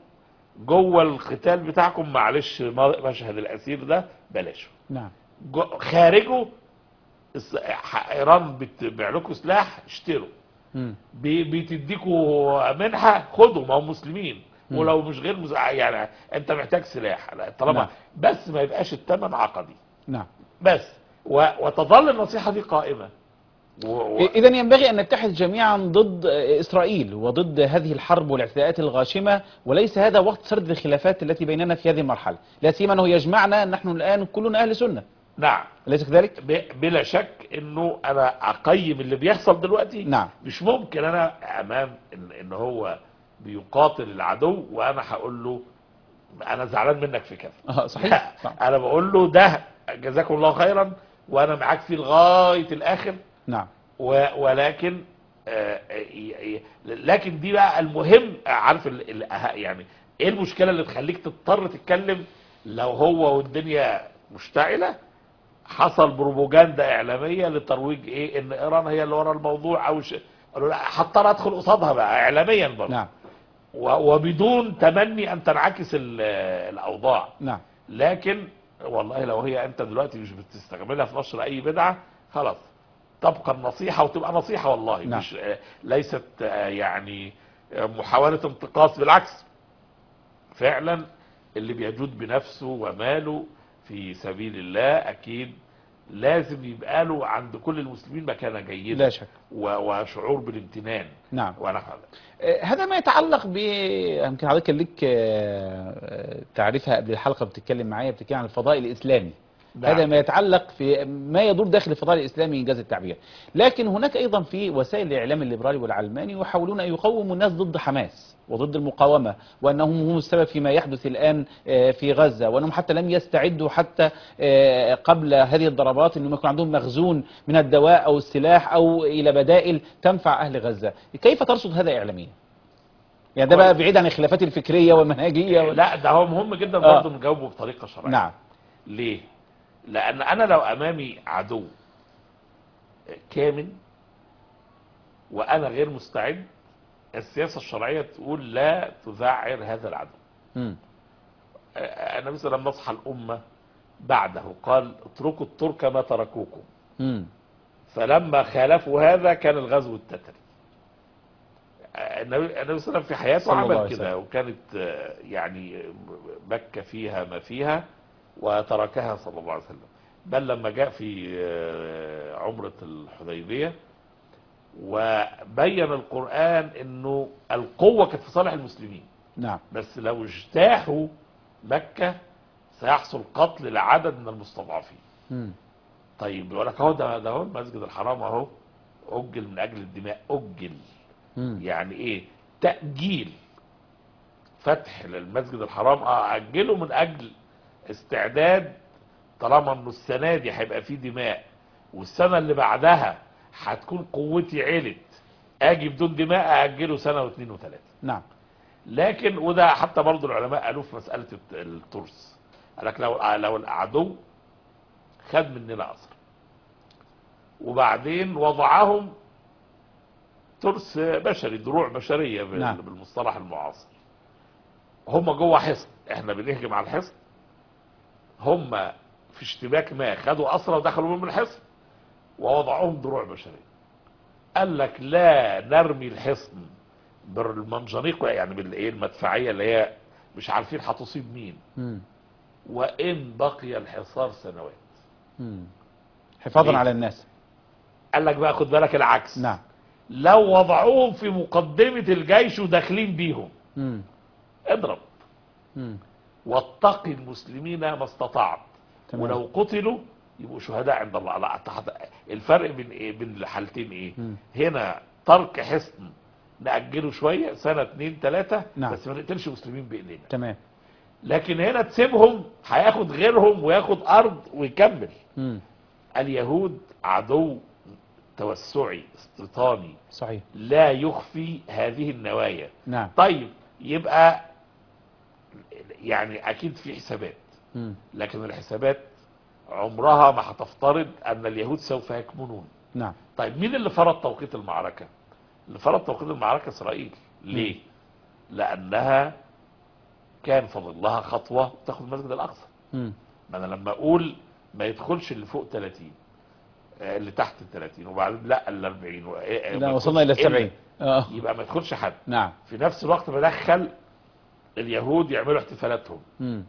جوه القتال بتاعكم معلش م- مشهد الأسير ده بلاشه نعم جو- خارجه الس- ح- إيران بتبيع لكم سلاح اشتروا مم. بي- بتديكوا منحة خدوا ما هم مسلمين مم. ولو مش غير مز... يعني انت محتاج سلاح لا، طالما نعم. بس ما يبقاش الثمن عقدي نعم بس و... وتظل النصيحة دي قائمة و... و... إذا ينبغي أن نتحد جميعا ضد إسرائيل وضد هذه الحرب والاعتداءات الغاشمة وليس هذا وقت سرد الخلافات التي بيننا في هذه المرحلة لا سيما أنه يجمعنا نحن الآن كلنا أهل سنة نعم أليس كذلك؟ ب... بلا شك انه انا اقيم اللي بيحصل دلوقتي نعم مش ممكن انا امام ان, إن هو بيقاتل العدو وانا هقول له انا زعلان منك في كذا آه صحيح نعم. انا بقول له ده جزاكم الله خيرا وانا معاك فيه لغايه الاخر نعم و- ولكن آه، ي- ي- لكن دي بقى المهم عارف ال- ال- أه- يعني ايه المشكله اللي تخليك تضطر تتكلم لو هو والدنيا مشتعله حصل بروباجندا اعلاميه لترويج ايه ان ايران هي اللي ورا الموضوع او ش... قالوا لا هضطر ادخل قصادها بقى اعلاميا برضه نعم و- وبدون تمني ان تنعكس ال- الاوضاع نعم لكن والله لو هي انت دلوقتي مش بتستعملها في نشر اي بدعه خلاص تبقى النصيحه وتبقى نصيحه والله نعم. مش آه، ليست آه، يعني آه، محاوله انتقاص بالعكس فعلا اللي بيجود بنفسه وماله في سبيل الله اكيد لازم يبقى له عند كل المسلمين مكانه جيده لا شك و- وشعور بالامتنان نعم وانا آه، هذا ما يتعلق ب يمكن حضرتك كان لك آه، آه، تعريفها قبل الحلقه بتتكلم معايا بتتكلم عن الفضاء الاسلامي نعم. هذا ما يتعلق في ما يدور داخل الفضاء الاسلامي انجاز التعبير لكن هناك ايضا في وسائل الاعلام الليبرالي والعلماني يحاولون ان يقوموا الناس ضد حماس وضد المقاومه وانهم هم السبب فيما يحدث الان آه، في غزه وانهم حتى لم يستعدوا حتى آه، قبل هذه الضربات انهم يكون عندهم مخزون من الدواء او السلاح او الى بدائل تنفع اهل غزه كيف ترصد هذا اعلاميا يعني ده بقى بعيد عن الخلافات الفكريه والمنهجيه وال... لا ده هو مهم جدا آه. برضه نجاوبه بطريقه شرعيه نعم ليه؟ لأن أنا لو أمامي عدو كامن وأنا غير مستعد السياسة الشرعية تقول لا تذعر هذا العدو مم. آه، النبي صلى الله عليه وسلم نصح الأمة بعده قال اتركوا الترك ما تركوكم مم. فلما خالفوا هذا كان الغزو التتري آه، النبي النبي صلى الله عليه وسلم في حياته صلى الله عمل عليه كده وسلم. وكانت آه، يعني مكة فيها ما فيها وتركها صلى الله عليه وسلم بل لما جاء في آه، عمرة الحديبية وبين القرآن انه القوة كانت في صالح المسلمين نعم بس لو اجتاحوا مكة سيحصل قتل لعدد من المستضعفين مم. طيب يقول لك اهو ده ده اهو المسجد الحرام اهو اجل من اجل الدماء اجل مم. يعني ايه تاجيل فتح للمسجد الحرام اه اجله من اجل استعداد طالما انه السنه دي هيبقى فيه دماء والسنه اللي بعدها هتكون قوتي علت اجي بدون دماء اجله سنه واثنين وثلاثه نعم لكن وده حتى برضه العلماء قالوا في مساله الت- الترس قال لك لو لو العدو خد مننا اسر وبعدين وضعهم ترس بشري دروع بشريه بال- نعم. بالمصطلح المعاصر هم جوه حصن احنا بنهجم على الحصن هم في اشتباك ما خدوا اسرى ودخلوا من الحصن ووضعوهم دروع بشريه قال لك لا نرمي الحصن بالمنجنيق يعني بالايه المدفعيه اللي هي مش عارفين هتصيب مين مم. وان بقي الحصار سنوات مم. حفاظا ليه؟ على الناس قال لك بقى خد بالك العكس نعم لو وضعوهم في مقدمه الجيش وداخلين بيهم مم. اضرب مم. واتقي المسلمين ما استطعت تمام. ولو قتلوا يبقوا شهداء عند الله لا تحت الفرق بين ايه بين الحالتين ايه مم. هنا ترك حصن نأجله شوية سنة اتنين تلاتة نعم. بس ما نقتلش مسلمين بإيدينا تمام لكن هنا تسيبهم هياخد غيرهم وياخد أرض ويكمل مم. اليهود عدو توسعي استيطاني صحيح لا يخفي هذه النوايا نعم طيب يبقى يعني أكيد في حسابات مم. لكن الحسابات عمرها ما هتفترض أن اليهود سوف يكمنون نعم طيب مين اللي فرض توقيت المعركة اللي فرض توقيت المعركة إسرائيل ليه لأنها كان فاضل لها خطوة تاخد المسجد الأقصى مم. ما أنا لما أقول ما يدخلش اللي فوق 30 آه، اللي تحت ال 30 وبعدين لا ال 40 و- آه، لا ما وصلنا إلى يدخلش إلا- السبعين آه. يبقى ما يدخلش حد نعم في نفس الوقت بدخل اليهود يعملوا احتفالاتهم مم.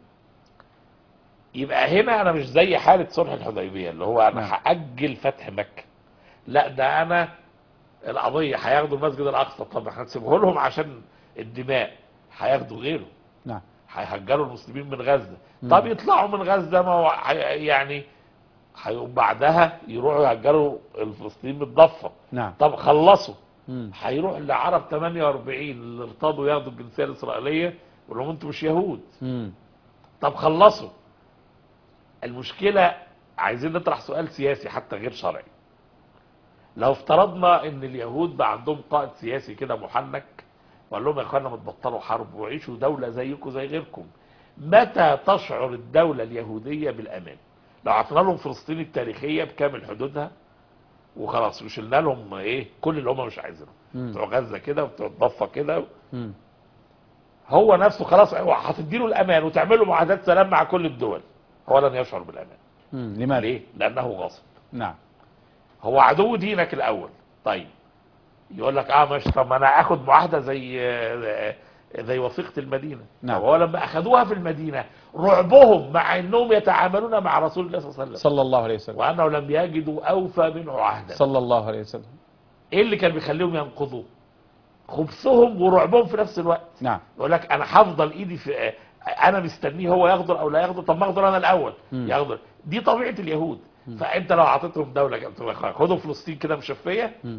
يبقى هنا انا مش زي حالة صلح الحديبية اللي هو انا نعم. هأجل فتح مكة لا ده انا القضية هياخدوا المسجد الاقصى طب احنا نسيبه لهم عشان الدماء هياخدوا غيره نعم هيهجروا المسلمين من غزة مم. طب يطلعوا من غزة ما هو حي- يعني هيقوم بعدها يروحوا يهجروا الفلسطينيين بالضفة نعم طب خلصوا مم. هيروح لعرب 48 اللي ارتضوا ياخدوا الجنسية الإسرائيلية يقول لهم انتوا مش يهود مم. طب خلصوا المشكلة عايزين نطرح سؤال سياسي حتى غير شرعي لو افترضنا ان اليهود بقى عندهم قائد سياسي كده محنك وقال لهم يا اخوانا ما تبطلوا حرب وعيشوا دولة زيكم زي غيركم متى تشعر الدولة اليهودية بالامان لو عطينا لهم فلسطين التاريخية بكامل حدودها وخلاص وشلنا لهم ايه كل اللي هم مش عايزينهم مم. بتوع غزة كده وبتوع الضفة كده مم. هو نفسه خلاص هو هتديله الامان وتعملوا معاهدات سلام مع كل الدول هو لن يشعر بالامان مم. لماذا ليه لانه غاصب نعم هو عدو دينك الاول طيب يقول لك اه ماشي طب ما انا اخد معاهده زي زي وثيقه المدينه نعم. طب هو لما اخذوها في المدينه رعبهم مع انهم يتعاملون مع رسول الله صلى الله عليه وسلم صلى الله عليه وسلم وانه لم يجدوا اوفى منه عهدا صلى الله عليه وسلم ايه اللي كان بيخليهم ينقضوا خبثهم ورعبهم في نفس الوقت نعم يقول لك انا هفضل ايدي في انا مستنيه هو يغدر او لا يغدر طب ما اغدر انا الاول مم. يغدر دي طبيعه اليهود فانت لو اعطيتهم دوله قلت لهم يا أخوان خدوا فلسطين كده مشفيه مم.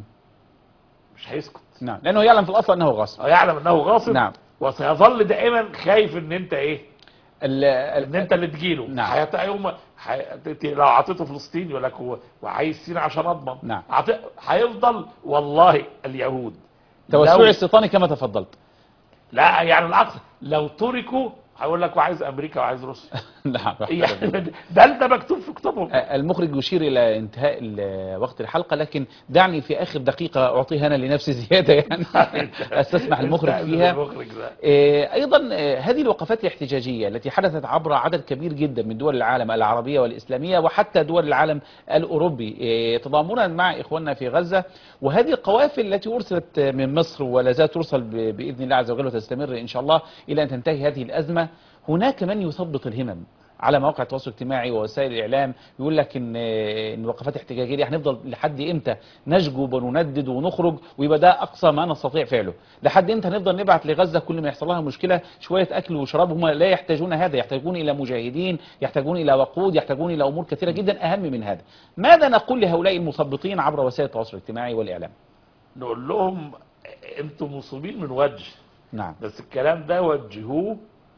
مش هيسكت نعم لأنه يعلم في الأصل أنه غصب هو يعلم انه غاصب نعم. وسيظل دائما خايف ان انت ايه ال- ان ال- انت اللي تجيله نعم. حياة يوم حي... ت- لو اعطيته فلسطين يقول لك هو وعايز سين عشان اضمن نعم. أعطي... هيفضل والله اليهود توسع لو... استيطاني كما تفضلت لا يعني العكس لو تركوا هيقول لك وعايز امريكا وعايز روسيا نعم يعني ده ده مكتوب في كتبهم المخرج يشير إلى انتهاء ال- وقت الحلقة لكن دعني في آخر دقيقة أعطيها أنا لنفسي زيادة يعني أستسمح المخرج استأذن فيها المخرج ده. آه، أيضا آه، هذه الوقفات الاحتجاجية التي حدثت عبر عدد كبير جدا من دول العالم العربية والإسلامية وحتى دول العالم الأوروبي آه، تضامنا مع إخواننا في غزة وهذه القوافل التي أرسلت من مصر ولا زالت ترسل ب- بإذن الله عز وجل وتستمر إن شاء الله إلى أن تنتهي هذه الأزمة هناك من يثبط الهمم على مواقع التواصل الاجتماعي ووسائل الاعلام يقول لك ان ان الوقفات الاحتجاجيه دي هنفضل لحد امتى نشجب وندد ونخرج ويبقى ده اقصى ما نستطيع فعله لحد امتى هنفضل نبعت لغزه كل ما يحصل لها مشكله شويه اكل وشراب هم لا يحتاجون هذا يحتاجون الى مجاهدين يحتاجون الى وقود يحتاجون الى امور كثيره جدا اهم من هذا ماذا نقول لهؤلاء المثبطين عبر وسائل التواصل الاجتماعي والاعلام نقول لهم انتم مصيبين من وجه نعم بس الكلام ده وجهوه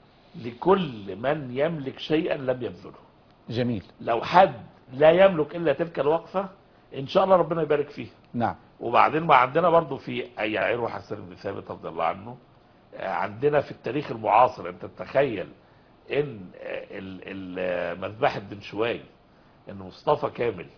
لكل من يملك شيئا لم يبذله جميل لو حد لا يملك الا تلك الوقفه ان شاء الله ربنا يبارك فيه نعم وبعدين ما عندنا برضو في اي عروه حسن بن ثابت رضي الله عنه آه، عندنا في التاريخ المعاصر انت تتخيل ان آه، ال- ال- مذبحه بن شوي ان مصطفى كامل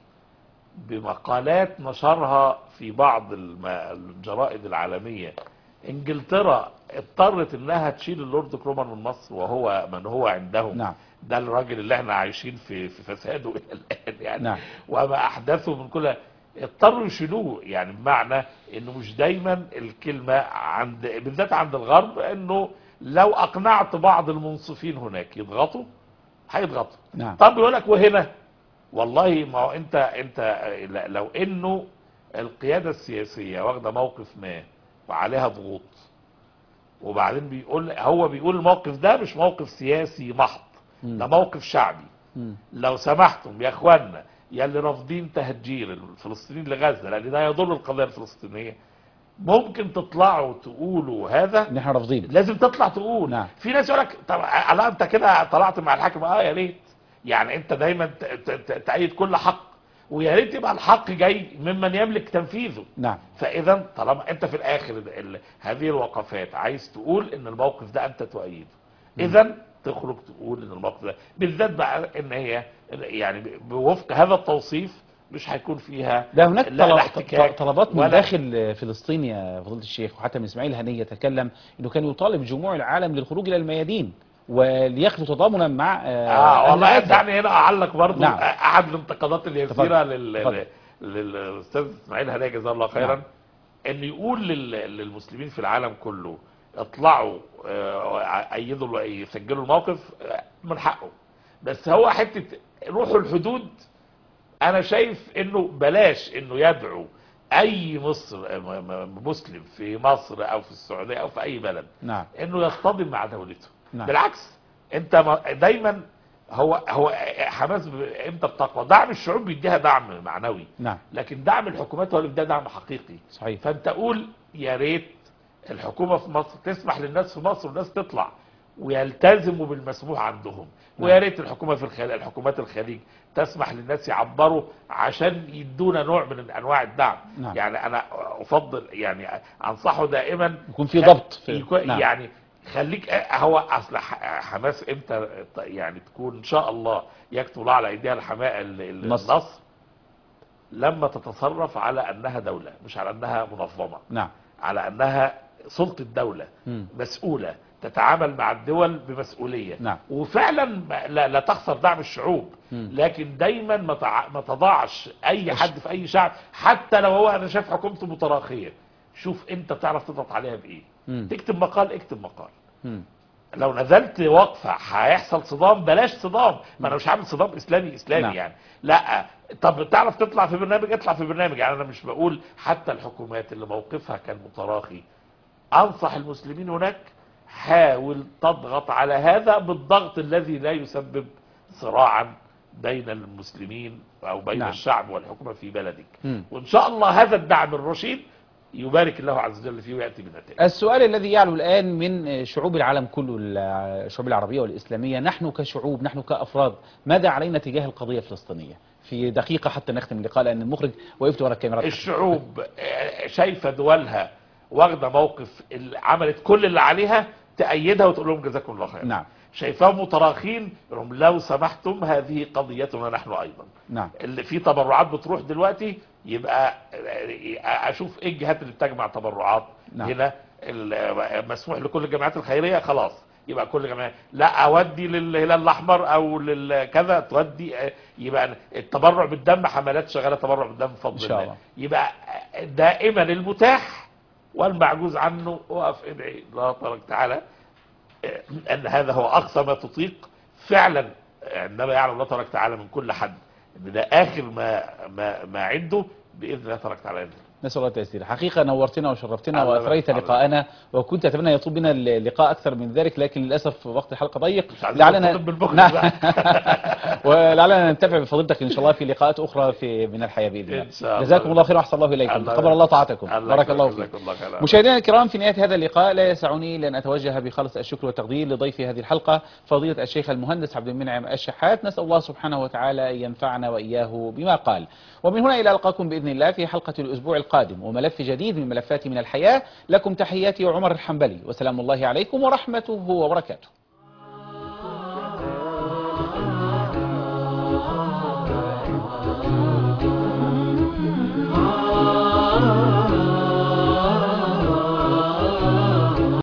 بمقالات نشرها في بعض الم- الجرائد العالمية انجلترا اضطرت انها تشيل اللورد كرومان من مصر وهو من هو عندهم نعم. ده الراجل اللي احنا عايشين في في فساده الى الان يعني نعم. وما احدثه من كل اضطروا يشيلوه يعني بمعنى انه مش دايما الكلمه عند بالذات عند الغرب انه لو اقنعت بعض المنصفين هناك يضغطوا هيضغطوا نعم. طب يقول لك وهنا والله ما هو انت انت لو انه القياده السياسيه واخده موقف ما وعليها ضغوط وبعدين بيقول هو بيقول الموقف ده مش موقف سياسي محض ده موقف شعبي مم. لو سمحتم يا اخوانا يا اللي رافضين تهجير الفلسطينيين لغزه لان ده يضر القضيه الفلسطينيه ممكن تطلعوا تقولوا هذا ان احنا رافضين لازم تطلع تقول نعم. في ناس يقول لك طب لا انت كده طلعت مع الحاكم اه يا ريت يعني انت دايما ت- ت- ت- تأيد كل حق ويا ريت يبقى الحق جاي ممن يملك تنفيذه نعم فاذا طالما انت في الاخر ال- ال- هذه الوقفات عايز تقول ان الموقف ده انت تؤيده اذا تخرج تقول ان الموقف ده بالذات بقى ان هي يعني بوفق هذا التوصيف مش هيكون فيها ده هناك لا- لا طلب احتكاك ط- طلبات من ولا- داخل فلسطين يا فضيله الشيخ وحتى من اسماعيل هنيه تكلم انه كان يطالب جموع العالم للخروج الى الميادين ولياخذوا تضامنا مع آه، اه أهل والله غزة. دعني هنا اعلق برضو نعم. احد الانتقادات اليسيره تفضل. لل... تفضل. للاستاذ اسماعيل هنيه جزاه الله خيرا نعم. ان يقول لل... للمسلمين في العالم كله اطلعوا آه، ايدوا يسجلوا الموقف آه، من حقه بس هو حته روحوا الحدود انا شايف انه بلاش انه يدعو اي مصر م- م- مسلم في مصر او في السعوديه او في اي بلد نعم انه يصطدم مع دولته نعم. بالعكس انت ما- دايما هو هو حماس ب- امتى بتقوى دعم الشعوب بيديها دعم معنوي نعم لكن دعم الحكومات هو اللي بيديها دعم حقيقي صحيح فانت قول يا ريت الحكومه في مصر تسمح للناس في مصر والناس تطلع ويلتزموا بالمسموح عندهم ويا ريت الحكومه في الخليج الحكومات الخليج تسمح للناس يعبروا عشان يدونا نوع من انواع الدعم نعم. يعني انا افضل يعني انصحه دائما يكون في ضبط في يكون نعم. يعني خليك هو اصل ح- حماس امتى يعني تكون ان شاء الله يكتب الله على ايديها الحماء ال- ال- النصر. النصر لما تتصرف على انها دوله مش على انها منظمه نعم على انها سلطه دوله مم. مسؤوله تتعامل مع الدول بمسؤوليه نعم. وفعلا ما- لا, لا تخسر دعم الشعوب مم. لكن دايما ما تع- ما تضعش اي حد في اي شعب حتى لو هو انا شايف حكومته متراخيه شوف انت تعرف تضغط عليها بايه مم. تكتب مقال اكتب مقال مم. لو نزلت وقفه هيحصل صدام بلاش صدام ما انا مش عامل صدام اسلامي اسلامي نعم. يعني لا طب تعرف تطلع في برنامج اطلع في برنامج يعني انا مش بقول حتى الحكومات اللي موقفها كان متراخي انصح المسلمين هناك حاول تضغط على هذا بالضغط الذي لا يسبب صراعا بين المسلمين او بين نعم. نعم. الشعب والحكومه في بلدك مم. وان شاء الله هذا الدعم الرشيد يبارك الله عز وجل فيه وياتي بنتائج السؤال الذي يعلو الآن من شعوب العالم كله الشعوب العربية والإسلامية نحن كشعوب نحن كأفراد ماذا علينا تجاه القضية الفلسطينية في دقيقة حتى نختم اللقاء لأن المخرج وقفت ورا الكاميرات الشعوب آه، شايفه دولها واخده موقف اللي عملت كل اللي عليها تأيدها وتقول لهم جزاكم الله خير نعم شايفاهم متراخين يقول لهم لو سمحتم هذه قضيتنا نحن ايضا نعم اللي في تبرعات بتروح دلوقتي يبقى آه، اشوف ايه الجهات اللي بتجمع تبرعات نعم. هنا ال- مسموح لكل الجمعيات الخيريه خلاص يبقى كل جمعيه لا اودي للهلال الاحمر او للكذا تودي آه، يبقى التبرع بالدم حملات شغاله تبرع بالدم بفضل إن شاء الله. يبقى دائما المتاح والمعجوز عنه وقف ادعي الله تبارك وتعالى ان هذا هو اقصى ما تطيق فعلا انما يعلم الله تبارك وتعالى من كل حد ان ده اخر ما ما ما عنده باذن الله تبارك وتعالى ينزل. نسأل الله التيسير حقيقة نورتنا وشرفتنا الله وأثريت يبارك. لقاءنا وكنت أتمنى يطول بنا اللقاء أكثر من ذلك لكن للأسف وقت الحلقة ضيق مش عايزين نطلب بالبخل بقى. ولعلنا ننتفع بفضيلتك إن شاء الله في لقاءات أخرى في من الحياة بإذن الله إن شاء الله. جزاكم الله خير وأحسن الله إليكم الله تقبل الله طاعتكم الله بارك الله يكرمك، فيك جزاك الله خيرا. مشاهدينا الكرام في نهاية هذا اللقاء لا يسعني إلا أن أتوجه بخالص الشكر والتقدير لضيف هذه الحلقة فضيلة الشيخ المهندس عبد المنعم الشحات نسأل الله سبحانه وتعالى أن ينفعنا وإياه بما قال ومن هنا إلى ألقاكم بإذن الله في حلقة الأسبوع القادم وملف جديد من ملفات من الحياة لكم تحياتي عمر الحنبلي وسلام الله عليكم ورحمته وبركاته Thank you.